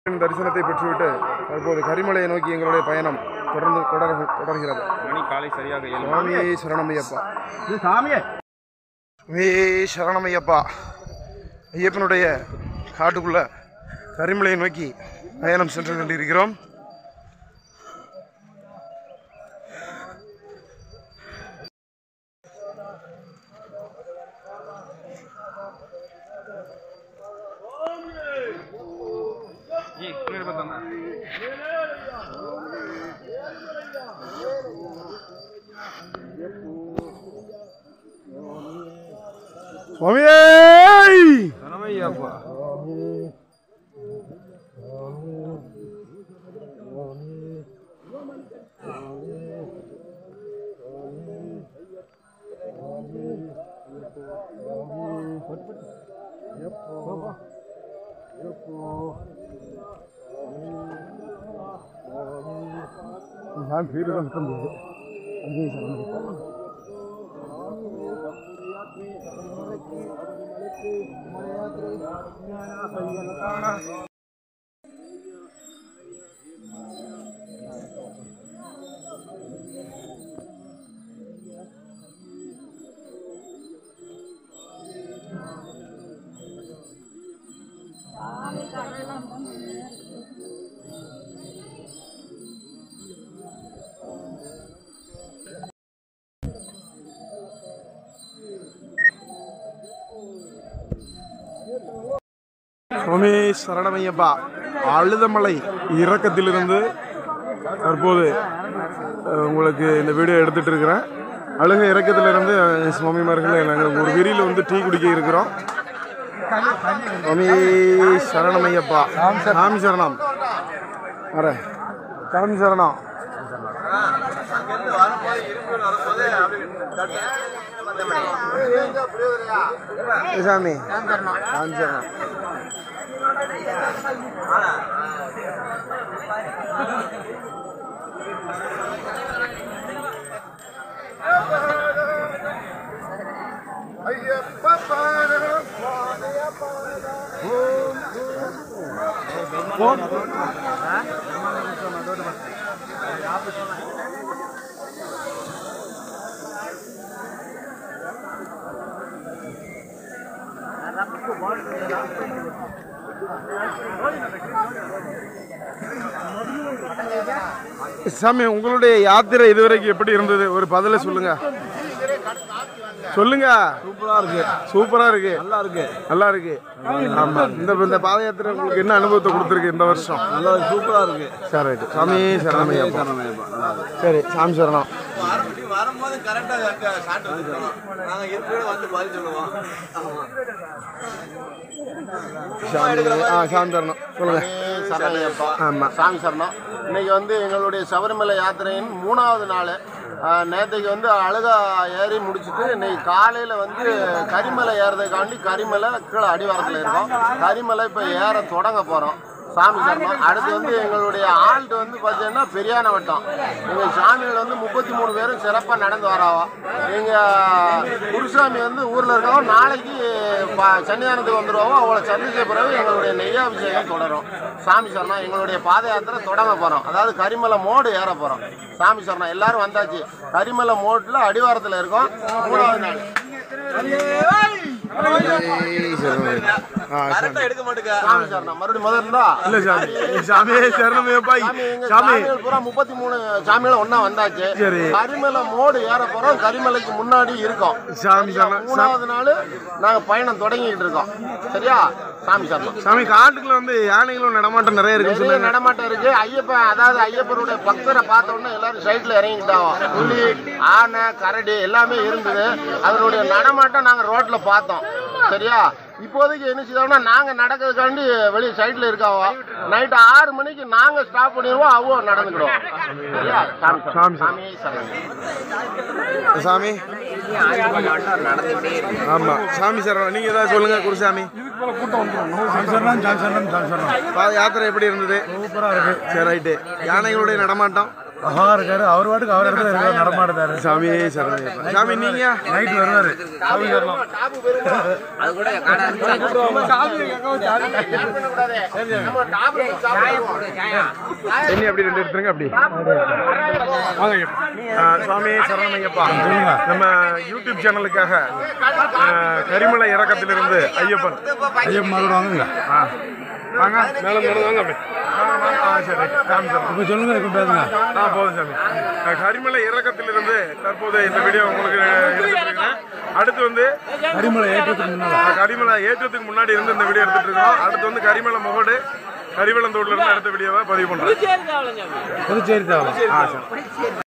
தரிசனத்தை பெற்றுவிட்டு தற்போது கரிமலையை நோக்கி எங்களுடைய பயணம் தொடர்ந்து தொடர் தொடர்கிறது மணி காலை சரியாக ஏழு சுவாமியே சரணமையப்பா சாமியே சுவாமியே சரணமையப்பா ஐயப்பனுடைய காட்டுக்குள்ள கரிமலையை நோக்கி பயணம் சென்று கொண்டிருக்கிறோம் ஏய், கீழே பார்த்தாங்க. சுவாமியே சரணமையாப்பா. நான் பேரு தான் சுத்தம் போகுது அங்கேயே சரணமையப்பா சுவாமி சரணமையப்பா அழுதமலை இறக்கத்திலிருந்து தற்போது அஹ், உங்களுக்கு இந்த வீடியோ எடுத்துட்டு இருக்கிறேன் அழுக இறக்கத்திலிருந்து அஹ், சுவாமிமார்கள் நாங்கள் ஒரு வெறியில் வந்து டீ குடிக்க இருக்கிறோம் சுவாமி சரணமையப்பா சாமி சரணம் வர சாமி சரணம் ஏ சாமி சாமி சரணம் சாமி உங்களுடைய யாத்திரை இதுவரைக்கும் எப்படி இருந்தது ஒரு பதில சொல்லுங்க சொல்லுங்க சூப்பரா இருக்கு சூப்பரா இருக்கு நல்லா இருக்கு நல்லா இருக்கு ஆமா இந்த இந்த பாத யாத்திரை உங்களுக்கு என்ன அனுபவத்தை கொடுத்துருக்கு இந்த வருஷம் நல்லா இருக்கு சூப்பரா இருக்கு சரி ரைட்டு சாமி சரணமையா சரணமையப்பா நல்லா இருக்கு சரி சாமி சரணம் வரும்போது கரெக்டா ஷாட் வந்துருக்கோம் நாங்க இருக்கிற வந்து பதில் சொல்லுவோம் ஆமா சாமி ஆ சாமி சரணம் சொல்லுங்க சரணையப்பா ஆமா சாமி சரணம் இன்னைக்கு வந்து எங்களுடைய சபரிமலை யாத்திரையின் மூணாவது நாள் நேற்றுக்கு வந்து அழுகா ஏறி முடிச்சுட்டு இன்னைக்கு காலையில் வந்து கரிமலை ஏறதுக்காண்டி கரிமலை கீழே அடிவாரத்தில் இருக்கோம் கரிமலை இப்போ ஏற தொடங்க போகிறோம் சாமி சரணம் அடுத்து வந்து எங்களுடைய ஆள்ட்டு வந்து பார்த்தீங்கன்னா பெரியான வட்டம் எங்கள் சாமிகள் வந்து முப்பத்தி மூணு பேரும் சிறப்பாக நடந்து வராவா எங்கள் குருசாமி வந்து ஊரில் இருக்கவங்க நாளைக்கு ப- சன்னிதானத்துக்கு வந்துடுவோம் அவளை சந்திச்ச பிறகு எங்களுடைய நெய்யாபிஷேகம் தொடரும் சாமி சரணம் எங்களுடைய பாத யாத்திரை தொடங்க போகிறோம் அதாவது கரிமலை மோடு ஏற போகிறோம் சாமி சரணம் எல்லாரும் வந்தாச்சு கரிமலை மோட்டில் அடிவாரத்தில் இருக்கோம் மூணாவது நாள் ஆ சாமி கரெக்டா எடுக்க மாட்டேங்க சாமி சரணம் மறுபடியும் முதல்ல இருந்தா இல்ல சாமி சாமி சரணமையப்பா சாமி எங்க சாமி சாமிகள் பூரா முப்பத்தி மூணு சாமிகள் ஒண்ணா வந்தாச்சு சரி. கரிமலை மோடு ஏற போறோம் கரிமலைக்கு முன்னாடி இருக்கோம் சாமி சரணம் சா- மூணாவது நாள் நாங்க பயணம் தொடங்கிட்டு இருக்கோம் சரியா சாமி சரணம் சாமி காட்டுக்குள்ள வந்து யானைகளும் நடமாட்டம் நிறைய இருக்குன்னு நிறைய சொல்லுங்க நடமாட்டம் இருக்கு ஐயப்பன் அதாவது ஐயப்பனுடைய பக்தரை பார்த்த உடனே எல்லாரும் சைட்ல இறங்கிட்டாங்க புலி ஆனை கரடி எல்லாமே இருந்தது அதனுடைய நடமாட்டம் நாங்க ரோட்ல பார்த்தோம் சரியா இப்போதைக்கு என்ன செய்தோம்னா நாங்க நடக்கிறதுக்காண்டி வெளியே சைட்ல இருக்காவோ நைட்டு ஆறு மணிக்கு நாங்க ஸ்டாப் பண்ணிடுவோம் அவங்க நடந்துக்கிடுவோம் சரியா சாமி சாமி சாமி சரணம் சாமி ஆமா சாமி சரணம் நீங்க ஏதாவது சொல்லுங்க குருசாமி பாத யாத்திரை எப்படி இருந்தது சூப்பரா இருக்கு சரி ரைட்டு யானைகளுடைய நடமாட்டம் மகா இருக்காரு அவர் வாட்டுக்கு அவர் இடத்துல இருக்காரு நடமாடுறாரு சாமி சரணமையப்பா சாமி நீங்க நைட் வருவாரு சாமி வரலாம் தண்ணி அப்படி ரெண்டு எடுத்துருங்க அப்படி வாங்க ஐயா. ஆ, சுவாமி சரணமையப்பா நம்ம யூடியூப் சேனலுக்காக ஆ, கரிமலை இறக்கத்திலிருந்து ஐயப்பன் ஐயப்பன் மறுபடியும் வாங்குங்க ஆ. வாங்க மேல மேல வாங்க அப்படி ஆ, ஆ, ஆ, சரி சாமி சரணம் இப்போ சொல்லுங்க இப்போ பேசுங்க ஆ போதும் சாமி ஆ, கரிமலை இறக்கத்திலிருந்து தற்போது இந்த வீடியோ உங்களுக்கு எடுத்துருக்கேன் அடுத்து வந்து கரிமலை ஏற்றத்துக்கு முன்னால ஆ, கரிமலை ஏற்றத்துக்கு முன்னாடி இருந்து இந்த வீடியோ எடுத்துட்டு இருக்கோம் அடுத்து வந்து கரிமலை முகடு கரிவளந்தோடுல இருந்து அடுத்த வீடியோவை பதிவு பண்றோம் புதுச்சேரி தேவை ஆ சரி